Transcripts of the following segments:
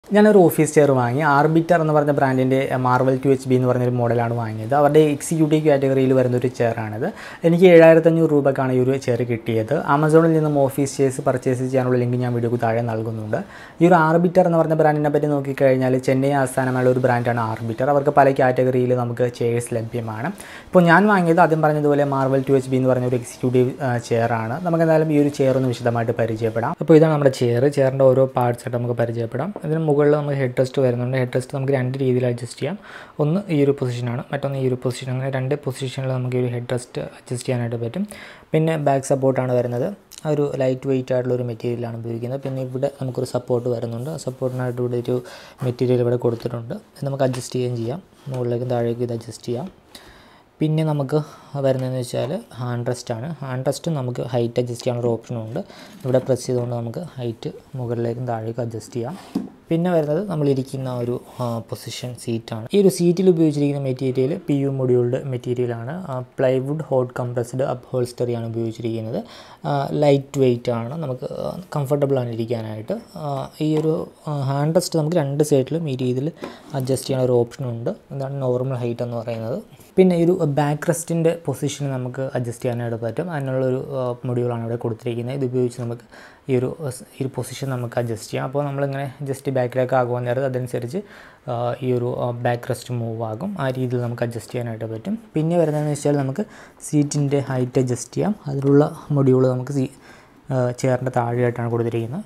ഞാനൊരു office chair വാങ്ങി arbiter എന്ന് പറഞ്ഞ ബ്രാൻഡിൻ്റെ മാർവൽ ടു എച്ച് ബി എന്ന് പറഞ്ഞൊരു മോഡലാണ് വാങ്ങിയത് അവരുടെ എക്സിക്യൂട്ടീവ് കാറ്റഗറിയിൽ വരുന്ന ഒരു ചെയറാണിത് എനിക്ക് ഏഴായിരത്തഞ്ഞൂറ് രൂപക്കാണ് ഈ ഒരു ചെയർ കിട്ടിയത് ആമസോണിൽ നിന്നും ഓഫീസ് ചെയർസ് പർച്ചേസ് ചെയ്യാനുള്ള ലിങ്ക് ഞാൻ വീഡിയോക്ക് താഴെ നൽകുന്നുണ്ട് ഈ ഒരു ആർബിറ്റർ എന്ന് പറഞ്ഞ ബ്രാൻഡിനെ പറ്റി നോക്കിക്കഴിഞ്ഞാൽ ചെന്നൈ ആസ്ഥാനമായുള്ള ഒരു ബ്രാൻഡാണ് ആർബിറ്റർ അവർക്ക് പല കാറ്റഗറിയിൽ നമുക്ക് ചെയർസ് ലഭ്യമാണ് ഇപ്പോൾ ഞാൻ വാങ്ങിയത് ആദ്യം പറഞ്ഞതുപോലെ മാർവൽ ടു എച്ച് ബി എന്ന് പറഞ്ഞ ഒരു എക്സിക്യൂട്ടീവ് ചെയറാണ് നമുക്ക് എന്തായാലും ഈ ഒരു ചെയർ ഒന്ന് വിശദമായിട്ട് പരിചയപ്പെടാം അപ്പോൾ ഇതാണ് നമ്മുടെ ചെയർ ചെയറിൻ്റെ ഓരോ പാർട്സ് ആയിട്ട് നമുക്ക് പരിചയപ്പെടാം ഇതിന് മുകളിൽ നമുക്ക് ഹെഡ് റെസ്റ്റ് വരുന്നുണ്ട് ഹെഡ് റെസ്റ്റ് നമുക്ക് രണ്ട് രീതിയിൽ അഡ്ജസ്റ്റ് ചെയ്യാം ഒന്ന് ഈ ഒരു പൊസിഷനാണ് മറ്റൊന്ന് ഈ ഒരു പൊസിഷൻ അങ്ങനെ രണ്ട് പൊസിഷനിൽ നമുക്ക് ഈ ഒരു ഹെഡ് റെസ്റ്റ് അഡ്ജസ്റ്റ് ചെയ്യാനായിട്ട് പറ്റും പിന്നെ ബാക്ക് സപ്പോർട്ടാണ് വരുന്നത് ആ ഒരു ലൈറ്റ് വെയിറ്റ് ആയിട്ടുള്ള ഒരു മെറ്റീരിയലാണ് ഉപയോഗിക്കുന്നത് പിന്നെ ഇവിടെ നമുക്കൊരു സപ്പോർട്ട് വരുന്നുണ്ട് സപ്പോർട്ടിനായിട്ട് ഇവിടെ ഒരു മെറ്റീരിയൽ ഇവിടെ കൊടുത്തിട്ടുണ്ട് ഇത് നമുക്ക് അഡ്ജസ്റ്റ് ചെയ്യുകയും ചെയ്യാം മുകളിലേക്കും താഴേക്കും ഇത് അഡ്ജസ്റ്റ് ചെയ്യാം പിന്നെ നമുക്ക് വരുന്നതെന്ന് വെച്ചാൽ ഹാൻഡ് റെസ്റ്റ് ആണ് ഹാൻഡ് റെസ്റ്റ് നമുക്ക് ഹൈറ്റ് അഡ്ജസ്റ്റ് ചെയ്യാനുള്ള ഓപ്ഷനും ഉണ്ട് ഇവിടെ പ്രസ് ചെയ്തുകൊണ്ട് നമുക്ക് ഹൈറ്റ് മുകളിലേക്കും താഴേക്കും അഡ്ജസ്റ്റ് ചെയ്യാം പിന്നെ വരുന്നത് നമ്മളിരിക്കുന്ന ഒരു പൊസിഷൻ സീറ്റാണ് ഈ ഒരു സീറ്റിൽ ഉപയോഗിച്ചിരിക്കുന്ന മെറ്റീരിയൽ പി യു മൊഡ്യൂൾഡ് മെറ്റീരിയലാണ് പ്ലൈവുഡ് ഹോട്ട് കംപ്രസ്ഡ് അപ്ഹോൾസ്റ്ററിയാണ് ഉപയോഗിച്ചിരിക്കുന്നത് ലൈറ്റ് വെയിറ്റ് ആണ് നമുക്ക് കംഫർട്ടബിൾ ആണ് ഇരിക്കാനായിട്ട് ഈ ഒരു ഹാൻഡ് റെസ്റ്റ് നമുക്ക് രണ്ട് സൈഡിലും ഈ രീതിയിൽ അഡ്ജസ്റ്റ് ചെയ്യാൻ ഒരു ഓപ്ഷനുണ്ട് ഇതാണ് നോർമൽ ഹൈറ്റ് എന്ന് പറയുന്നത് പിന്നെ ഈ ഒരു ബാക്ക് റെസ്റ്റിൻ്റെ പൊസിഷൻ നമുക്ക് അഡ്ജസ്റ്റ് ചെയ്യാനായിട്ട് പറ്റും അതിനുള്ളൊരു മൊഡ്യൂളാണ് ഇവിടെ കൊടുത്തിരിക്കുന്നത് ഇത് ഉപയോഗിച്ച് നമുക്ക് ഈ ഒരു ഈ ഒരു പൊസിഷൻ നമുക്ക് അഡ്ജസ്റ്റ് ചെയ്യാം അപ്പോൾ നമ്മളിങ്ങനെ ജസ്റ്റ് ബാക്കിലേക്ക് ആകുവാൻ നേരത്ത് അതനുസരിച്ച് ഈ ഒരു ബാക്ക് റെസ്റ്റ് മൂവ് ആകും ആ രീതിയിൽ നമുക്ക് അഡ്ജസ്റ്റ് ചെയ്യാനായിട്ട് പറ്റും പിന്നെ വരുന്നതെന്ന് വെച്ചാൽ നമുക്ക് സീറ്റിൻ്റെ ഹൈറ്റ് അഡ്ജസ്റ്റ് ചെയ്യാം അതിലുള്ള മൊഡ്യൂൾ നമുക്ക് സീ ചെയറിൻ്റെ താഴെയായിട്ടാണ് കൊടുത്തിരിക്കുന്നത്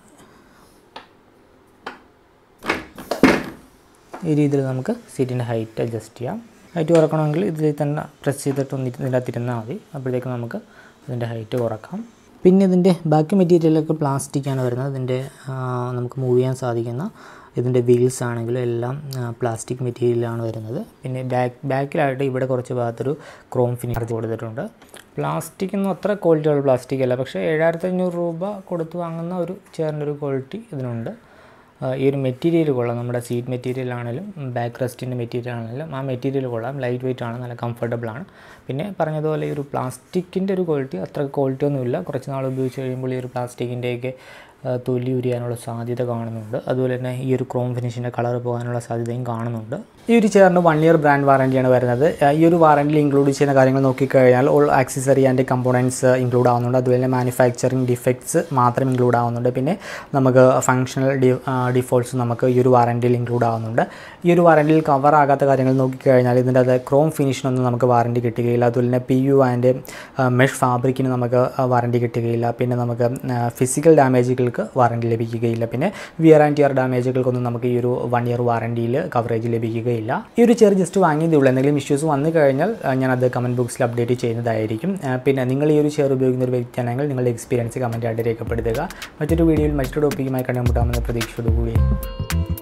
ഈ രീതിയിൽ നമുക്ക് സീറ്റിൻ്റെ ഹൈറ്റ് അഡ്ജസ്റ്റ് ചെയ്യാം ഹൈറ്റ് കുറക്കണമെങ്കിൽ ഇതിൽ തന്നെ പ്രസ് ചെയ്തിട്ട് ഒന്ന് ഇതിൻ്റെ അകത്ത് ഇരുന്നാൽ മതി അപ്പോഴത്തേക്കും നമുക്ക് ഇതിൻ്റെ ഹൈറ്റ് കുറക്കാം പിന്നെ ഇതിൻ്റെ ബാക്കി മെറ്റീരിയലൊക്കെ പ്ലാസ്റ്റിക്കാണ് വരുന്നത് ഇതിൻ്റെ നമുക്ക് മൂവ് ചെയ്യാൻ സാധിക്കുന്ന ഇതിൻ്റെ വീൽസ് ആണെങ്കിലും എല്ലാം പ്ലാസ്റ്റിക് മെറ്റീരിയലാണ് വരുന്നത് പിന്നെ ബാക്ക് ബാക്കിലായിട്ട് ഇവിടെ കുറച്ച് ഭാഗത്തൊരു ക്രോം ഫിനിഷ് കൊടുത്തിട്ടുണ്ട് പ്ലാസ്റ്റിക് ഒന്നും അത്ര ക്വാളിറ്റിയുള്ള പ്ലാസ്റ്റിക് അല്ല പക്ഷേ ഏഴായിരത്തി അഞ്ഞൂറ് രൂപ കൊടുത്ത് വാങ്ങുന്ന ഒരു ചെയറിൻ്റെ ഒരു ക്വാളിറ്റി ഇതിനുണ്ട് ഈ ഒരു മെറ്റീരിയൽ കൊള്ളാം നമ്മുടെ സീറ്റ് മെറ്റീരിയൽ ആണെങ്കിലും ബാക്ക് റെസ്റ്റിൻ്റെ മെറ്റീരിയൽ ആണെങ്കിലും ആ മെറ്റീരിയൽ കൊള്ളാം ലൈറ്റ് വെയിറ്റ് ആണ് നല്ല കംഫർട്ടബിൾ ആണ് പിന്നെ പറഞ്ഞതുപോലെ ഈ ഒരു പ്ലാസ്റ്റിക്കിൻ്റെ ഒരു ക്വാളിറ്റി അത്ര ക്വാളിറ്റി ഒന്നുമില്ല കുറച്ച് നാൾ ഉപയോഗിച്ച് കഴിയുമ്പോൾ ഈ ഒരു പ്ലാസ്റ്റിക്കിൻ്റെയൊക്കെ തൊലി ഉരിയാനുള്ള സാധ്യത കാണുന്നുണ്ട് അതുപോലെ തന്നെ ഈ ഒരു ക്രോം ഫിനിഷിൻ്റെ കളർ പോകാനുള്ള സാധ്യതയും കാണുന്നുണ്ട് ഈ ഒരു ചെയറിന് വൺ ഇയർ ബ്രാൻഡ് വാറൻറ്റിയാണ് വരുന്നത് ഈ ഒരു വാറൻറ്റിയിൽ ഇൻക്ലൂഡ് ചെയ്യുന്ന കാര്യങ്ങൾ നോക്കിക്കഴിഞ്ഞാൽ all accessory and components include ആവുന്നുണ്ട് അതുപോലെ തന്നെ മാനുഫാക്ചറിങ് ഡിഫക്ട്സ് മാത്രം ഇൻക്ലൂഡ് ആവുന്നുണ്ട് പിന്നെ നമുക്ക് ഫങ്ഷണൽ ഡി ഡിഫോൾട്ട്സ് നമുക്ക് ഈ ഒരു വാറൻറ്റിയിൽ ഇൻക്ലൂഡ് ആവുന്നുണ്ട് ഈ ഒരു വാറൻറ്റിയിൽ കവർ ആകാത്ത കാര്യങ്ങൾ നോക്കിക്കഴിഞ്ഞാൽ ഇതിൻ്റെ അത് ക്രോം ഫിനിഷിനൊന്നും നമുക്ക് വാറൻറ്റി കിട്ടുകയില്ല അതുപോലെ തന്നെ പി യു ആൻഡ് മെഷ് ഫാബ്രിക്കിന് നമുക്ക് വാറൻറ്റി കിട്ടുകയില്ല പിന്നെ നമുക്ക് ഫിസിക്കൽ ഡാമേജുകൾക്ക് വാറൻറ്റി ലഭിക്കുകയില്ല പിന്നെ വിയർ ആൻഡ് ടിയർ ഡാമേജുകൾക്കൊന്നും നമുക്ക് ഈ ഒരു വൺ ഇയർ വാറൻറ്റിയിൽ കവറേജ് ലഭിക്കുകയില്ല ഈ ഒരു ചെയർ ജസ്റ്റ് വാങ്ങിയതേ ഉള്ളൂ എന്തെങ്കിലും ഇഷ്യൂസ് വന്നു കഴിഞ്ഞാൽ ഞാനത് കമൻറ്റ് ബോക്സിൽ അപ്ഡേറ്റ് ചെയ്യുന്നതായിരിക്കും പിന്നെ നിങ്ങൾ ഈ ഒരു ചെയർ ഉപയോഗിക്കുന്ന ഒരു വ്യക്തിയാണെങ്കിൽ നിങ്ങളുടെ എക്സ്പീരിയൻസ് കമൻറ്റായിട്ട് രേഖപ്പെടുത്തുക മറ്റൊരു വീഡിയോയിൽ മറ്റൊരു ടോപ്പിക്കുമായി കണ്ടുമുട്ടാമെന്ന പ്രതീക്ഷയോടുകൂടി